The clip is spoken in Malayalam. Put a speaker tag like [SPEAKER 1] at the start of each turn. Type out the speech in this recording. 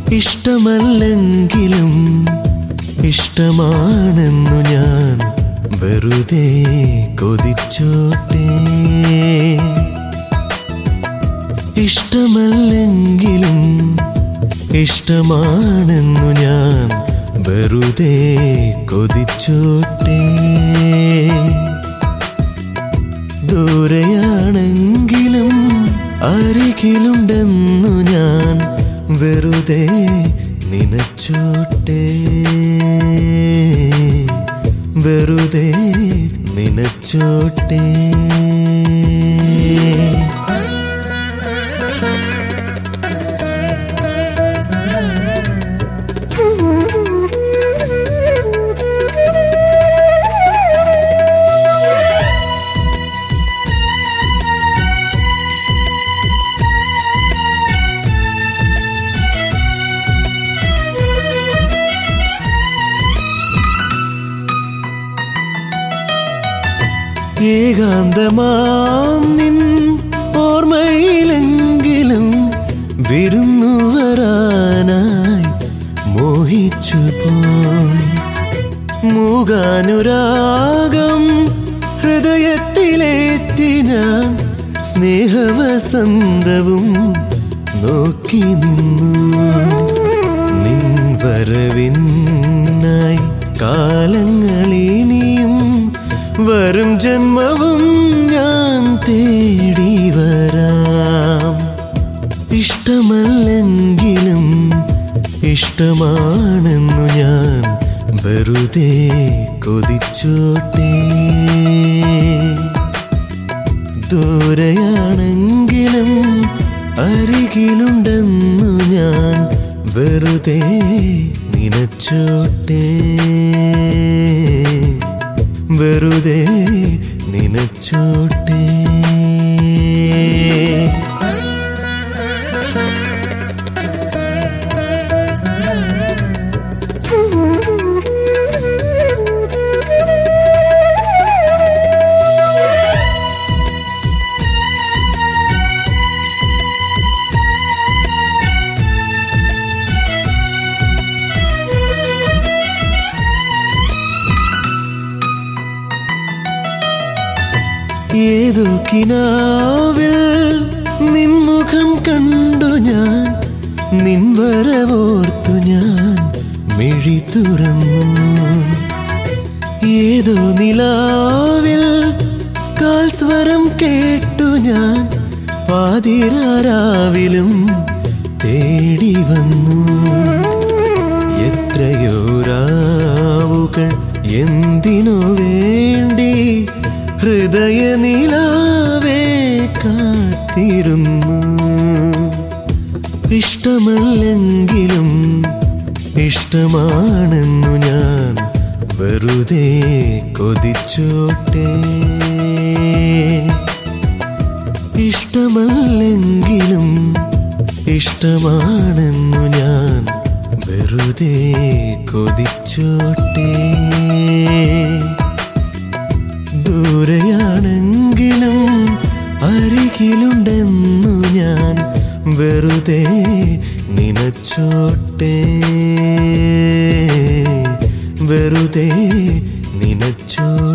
[SPEAKER 1] ഇഷ്ടമല്ലെങ്കിലും ഇഷ്ടമാണെന്നു ഞാൻ വെറുതെ കൊതിച്ചോട്ടെ ഇഷ്ടമല്ലെങ്കിലും ഇഷ്ടമാണെന്നു ഞാൻ വെറുതെ കൊതിച്ചോട്ടെ ദൂരെയാണെങ്കിലും അരികിലുണ്ടെന്നു ഞാൻ വെറുതെ നിനച്ചോട്ടെ വെറുതെ നിനച്ചോട്ടെ ഏകാന്തമാം നിൻ ഓർമ്മയിലെങ്കിലും വിരുന്നു വരാനായി മോഹിച്ചു പോയി മൂകാനുരാഗം ഹൃദയത്തിലേറ്റി ഞാൻ സ്നേഹവസന്തവും നോക്കി നിന്നു നിൻ വരവിനായി കാലങ്ങളിനിയും വരും ജന്മവും ഞാൻ തേടി വരാം ഇഷ്ടമല്ലെങ്കിലും ഇഷ്ടമാണെന്നു ഞാൻ വെറുതെ കൊതിച്ചോട്ടെ ദൂരെയാണെങ്കിലും അരികിലുണ്ടെന്നു ഞാൻ വെറുതെ നിനച്ചോട്ടെ വെറുതെ നിനച്ചോട്ടെ ഏതു കിനാവിൽ നിൻമുഖം കണ്ടു ഞാൻ നിൻ വരവോർത്തു ഞാൻ മിഴി തുറന്നു ഏതോ നിലാവിൽ കാൽ സ്വരം കേട്ടു ഞാൻ പാതിരാരാവിലും തേടി വന്നു എത്രയോ രാവുകൾ എന്തിനു വേണ്ടി ഹൃദയ നിലാവേ കാത്തിരുന്നു ഇഷ്ടമല്ലെങ്കിലും ഇഷ്ടമാണെന്നു ഞാൻ വെറുതെ കൊതിച്ചോട്ടെ ഇഷ്ടമല്ലെങ്കിലും ഇഷ്ടമാണെന്നു ഞാൻ വെറുതെ കൊതിച്ചോട്ടെ ദൂരെയാണെങ്കിലും അരികിലുണ്ടെന്നു ഞാൻ വെറുതെ നിനച്ചോട്ടെ വെറുതെ നിനച്ചോട്ടെ